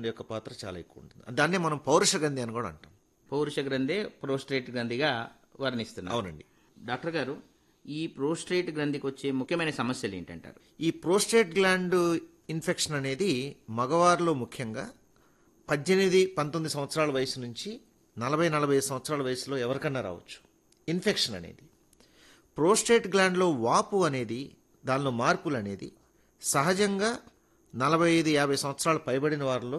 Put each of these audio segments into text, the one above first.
gland యొక్క పాత్ర చాలా ఎక్కువ ఉంటుంది దాన్నే మనం పౌరుష గ్రంథి అని కూడా అంటాం పౌరుష గ్రంథి ప్రోస్ట్రేట్ గ్రంథిగా వర్ణిస్తున్నారు అవునండి డాక్టర్ గారు ఈ ప్రోస్ట్రేట్ గ్రంథికి వచ్చే ముఖ్యమైన సమస్యలు ఏంటంటారు ఈ ప్రోస్టేట్ గ్లాండ్ ఇన్ఫెక్షన్ అనేది మగవారిలో ముఖ్యంగా పద్దెనిమిది పంతొమ్మిది సంవత్సరాల వయసు నుంచి నలభై నలభై ఐదు సంవత్సరాల వయసులో ఎవరికన్నా రావచ్చు ఇన్ఫెక్షన్ అనేది ప్రోస్టేట్ గ్లాండ్లో వాపు అనేది దానిలో మార్పులు అనేది సహజంగా నలభై ఐదు యాభై సంవత్సరాలు పైబడిన వారిలో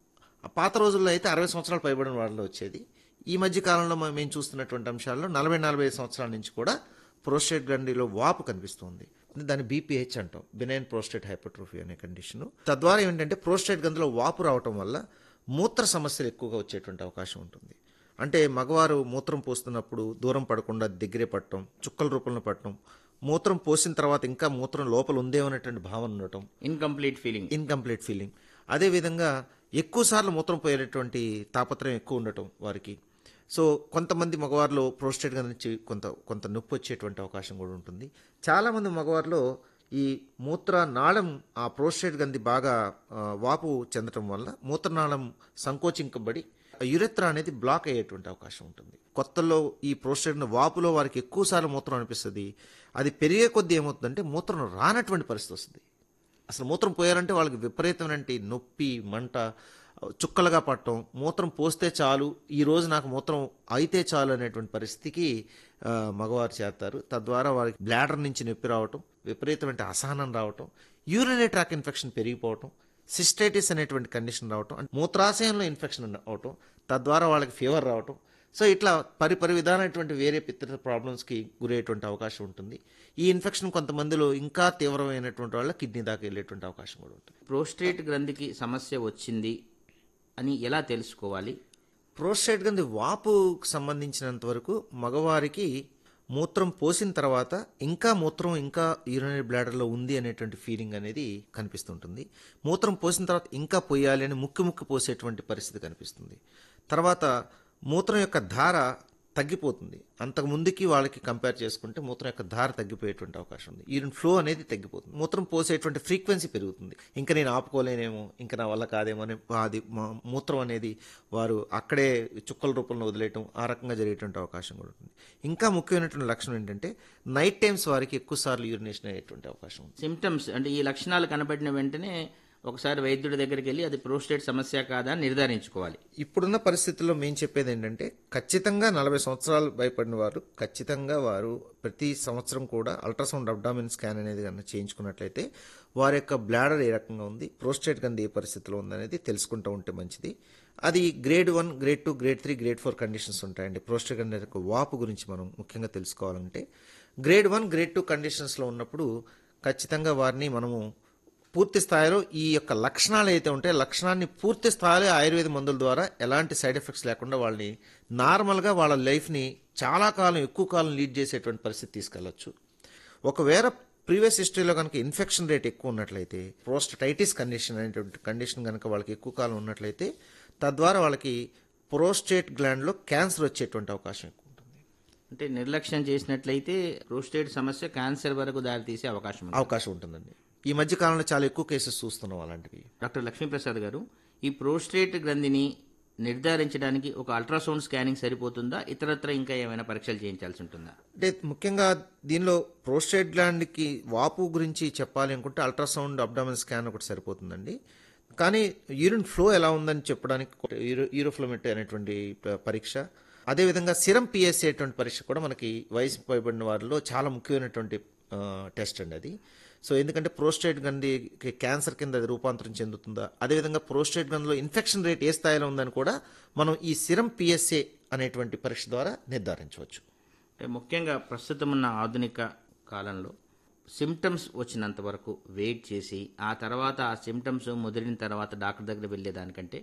ఆ పాత రోజుల్లో అయితే అరవై సంవత్సరాలు పైబడిన వారిలో వచ్చేది ఈ మధ్య కాలంలో మనం మేము చూస్తున్నటువంటి అంశాల్లో నలభై నలభై ఐదు సంవత్సరాల నుంచి కూడా ప్రోస్టేట్ గ్రంథిలో వాపు కనిపిస్తుంది దాన్ని బీపీహెచ్ అంటాం బినైన్ ప్రోస్టేట్ హైపర్ట్రోఫీ అనే కండిషన్ తద్వారా ఏంటంటే ప్రోస్టేట్ గ్రంథిలో వాపు రావటం వల్ల మూత్ర సమస్యలు ఎక్కువగా వచ్చేటువంటి అవకాశం ఉంటుంది అంటే మగవారు మూత్రం పోస్తున్నప్పుడు దూరం పడకుండా దగ్గరే పట్టడం చుక్కల రూపంలో పట్టడం మూత్రం పోసిన తర్వాత ఇంకా మూత్రం లోపల ఉందేమనేటువంటి భావన ఉండటం ఇన్కంప్లీట్ ఫీలింగ్ ఇన్కంప్లీట్ ఫీలింగ్ అదేవిధంగా ఎక్కువసార్లు మూత్రం పోయేటటువంటి తాపత్రయం ఎక్కువ ఉండటం వారికి సో కొంతమంది మగవారిలో ప్రోస్టేట్ నుంచి కొంత కొంత నొప్పి వచ్చేటువంటి అవకాశం కూడా ఉంటుంది చాలామంది మగవారిలో ఈ మూత్ర నాళం ఆ ప్రోస్టేట్ గంది బాగా ఆ, వాపు చెందటం వల్ల మూత్రనాళం సంకోచించబడి యురెత్రా అనేది బ్లాక్ అయ్యేటువంటి అవకాశం ఉంటుంది కొత్తలో ఈ ప్రోస్టేట్ వాపులో వారికి ఎక్కువసార్లు మూత్రం అనిపిస్తుంది అది పెరిగే కొద్దీ ఏమవుతుందంటే మూత్రం రానటువంటి పరిస్థితి వస్తుంది అసలు మూత్రం పోయారంటే వాళ్ళకి విపరీతమైన నొప్పి మంట చుక్కలుగా పట్టడం మూత్రం పోస్తే చాలు ఈ రోజు నాకు మూత్రం అయితే చాలు అనేటువంటి పరిస్థితికి ఆ, మగవారు చేస్తారు తద్వారా వారికి బ్లాడర్ నుంచి నొప్పి రావటం విపరీతమైన అసహనం రావటం యూరినరీ ట్రాక్ ఇన్ఫెక్షన్ పెరిగిపోవటం సిస్టైటిస్ అనేటువంటి కండిషన్ రావటం అంటే మూత్రాశయంలో ఇన్ఫెక్షన్ అవటం తద్వారా వాళ్ళకి ఫీవర్ రావటం సో ఇట్లా పరి పరి విధానమైనటువంటి వేరే పిత్త ప్రాబ్లమ్స్కి గురయ్యేటువంటి అవకాశం ఉంటుంది ఈ ఇన్ఫెక్షన్ కొంతమందిలో ఇంకా తీవ్రమైనటువంటి వాళ్ళ కిడ్నీ దాకా వెళ్ళేటువంటి అవకాశం కూడా ఉంటుంది ప్రోస్ట్రేట్ గ్రంథికి సమస్య వచ్చింది అని ఎలా తెలుసుకోవాలి ప్రోస్టేట్ గంది వాపుకు సంబంధించినంత వరకు మగవారికి మూత్రం పోసిన తర్వాత ఇంకా మూత్రం ఇంకా యూరినరీ బ్లాడర్లో ఉంది అనేటువంటి ఫీలింగ్ అనేది కనిపిస్తుంటుంది మూత్రం పోసిన తర్వాత ఇంకా పోయాలి అని ముక్కు ముక్కు పోసేటువంటి పరిస్థితి కనిపిస్తుంది తర్వాత మూత్రం యొక్క ధార తగ్గిపోతుంది అంతకు ముందుకి వాళ్ళకి కంపేర్ చేసుకుంటే మూత్రం యొక్క ధార తగ్గిపోయేటువంటి అవకాశం ఉంది యూరిన్ ఫ్లో అనేది తగ్గిపోతుంది మూత్రం పోసేటువంటి ఫ్రీక్వెన్సీ పెరుగుతుంది ఇంకా నేను ఆపుకోలేనేమో ఇంకా నా వల్ల కాదేమో అని అది మా- మూత్రం అనేది వారు అక్కడే చుక్కల రూపంలో వదిలేయటం ఆ రకంగా జరిగేటువంటి అవకాశం కూడా ఉంటుంది ఇంకా ముఖ్యమైనటువంటి లక్షణం ఏంటంటే నైట్ టైమ్స్ వారికి ఎక్కువసార్లు యూరినేషన్ అయ్యేటువంటి అవకాశం ఉంది సిమ్టమ్స్ అంటే ఈ లక్షణాలు కనబడిన వెంటనే ఒకసారి వైద్యుడి దగ్గరికి వెళ్ళి అది ప్రోస్టేట్ సమస్య కాదా అని నిర్ధారించుకోవాలి ఇప్పుడున్న పరిస్థితుల్లో మేము చెప్పేది ఏంటంటే ఖచ్చితంగా నలభై సంవత్సరాలు భయపడిన వారు ఖచ్చితంగా వారు ప్రతి సంవత్సరం కూడా అల్ట్రాసౌండ్ అబ్డామిన్ స్కాన్ అనేది కనుక చేయించుకున్నట్లయితే వారి యొక్క బ్లాడర్ ఏ రకంగా ఉంది ప్రోస్టేట్ గంది ఏ పరిస్థితిలో ఉందనేది తెలుసుకుంటూ ఉంటే మంచిది అది grade one grade two grade three grade four conditions ఉంటాయండి ప్రోస్టేట్ గంది యొక్క వాపు గురించి మనం ముఖ్యంగా తెలుసుకోవాలంటే గ్రేడ్ వన్ గ్రేడ్ టూ కండిషన్స్లో ఉన్నప్పుడు ఖచ్చితంగా వారిని మనము పూర్తి స్థాయిలో ఈ యొక్క లక్షణాలు అయితే ఉంటాయో లక్షణాన్ని పూర్తి స్థాయిలో ఆయుర్వేద మందుల ద్వారా ఎలాంటి సైడ్ ఎఫెక్ట్స్ లేకుండా వాళ్ళని నార్మల్గా వాళ్ళ లైఫ్ని చాలా కాలం ఎక్కువ కాలం లీడ్ చేసేటువంటి పరిస్థితి తీసుకెళ్ళచ్చు ఒకవేళ ప్రీవియస్ హిస్టరీలో కనుక ఇన్ఫెక్షన్ రేట్ ఎక్కువ ఉన్నట్లయితే ప్రోస్టటైటిస్ కండిషన్ అనేటువంటి కండిషన్ కనుక వాళ్ళకి ఎక్కువ కాలం ఉన్నట్లయితే తద్వారా వాళ్ళకి ప్రోస్టేట్ గ్లాండ్లో క్యాన్సర్ వచ్చేటువంటి అవకాశం ఎక్కువ ఉంటుంది అంటే నిర్లక్ష్యం చేసినట్లయితే ప్రోస్టేట్ సమస్య క్యాన్సర్ వరకు దారితీసే అవకాశం ఉంది అవకాశం ఉంటుందండి ఈ మధ్య కాలంలో చాలా ఎక్కువ కేసెస్ చూస్తున్నాం అలాంటివి డాక్టర్ లక్ష్మీప్రసాద్ గారు ఈ ప్రోస్టేట్ గ్రంథిని నిర్ధారించడానికి ఒక అల్ట్రాసౌండ్ స్కానింగ్ సరిపోతుందా ఇతరత్ర ఇంకా ఏమైనా పరీక్షలు చేయించాల్సి ఉంటుందా అంటే ముఖ్యంగా దీనిలో ప్రోస్టేట్ గ్లాండ్కి వాపు గురించి చెప్పాలి అనుకుంటే అల్ట్రాసౌండ్ అబ్డామిన్ స్కాన్ ఒకటి సరిపోతుందండి కానీ యూరిన్ ఫ్లో ఎలా ఉందని చెప్పడానికి యూరో యూరోఫ్లోమెట్రీ అనేటువంటి ప- పరీక్ష అదేవిధంగా సిరం పిఎస్ఏ అటువంటి పరీక్ష కూడా మనకి వయసు పైబడిన వారిలో చాలా ముఖ్యమైనటువంటి ఆ, టెస్ట్ అండి అది సో ఎందుకంటే ప్రోస్టేట్ గంది క్యాన్సర్ కింద అది రూపాంతరం చెందుతుందా అదేవిధంగా ప్రోస్టేట్ గంధిలో ఇన్ఫెక్షన్ రేట్ ఏ స్థాయిలో ఉందని కూడా మనం ఈ సిరం పిఎస్ఏ అనేటువంటి పరీక్ష ద్వారా నిర్ధారించవచ్చు అంటే ముఖ్యంగా ప్రస్తుతం ఉన్న ఆధునిక కాలంలో సిమ్టమ్స్ వచ్చినంత వరకు వెయిట్ చేసి ఆ తర్వాత ఆ సిమ్టమ్స్ ముదిరిన తర్వాత డాక్టర్ దగ్గర వెళ్ళేదానికంటే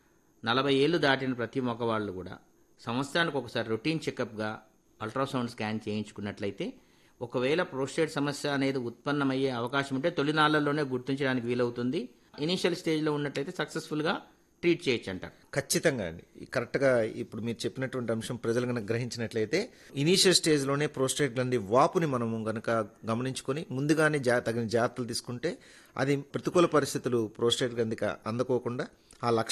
నలభై ఏళ్ళు దాటిన ప్రతి మగవాళ్ళు కూడా సంవత్సరానికి ఒకసారి రొటీన్ చెకప్గా అల్ట్రాసౌండ్ స్కాన్ చేయించుకున్నట్లయితే ఒకవేళ ప్రోస్టేట్ సమస్య అనేది ఉత్పన్నమయ్యే అవకాశం ఉంటే తొలినాళ్లలోనే గుర్తించడానికి వీలవుతుంది ఇనీషియల్ స్టేజ్లో ఉన్నట్లయితే సక్సెస్ఫుల్గా ట్రీట్ చేయొచ్చు అంటారు ఖచ్చితంగా అండి ఈ కరెక్ట్గా ఇప్పుడు మీరు చెప్పినటువంటి అంశం ప్రజలు కనుక గ్రహించినట్లయితే ఇనీషియల్ స్టేజ్లోనే ప్రోస్టేట్ గ్రంథి వాపుని మనము గనక గమనించుకొని ముందుగానే జా తగిన జాగ్రత్తలు తీసుకుంటే అది ప్రతికూల పరిస్థితులు ప్రోస్టేట్ గ్రంథికి అందుకోకుండా ఆ లక్ష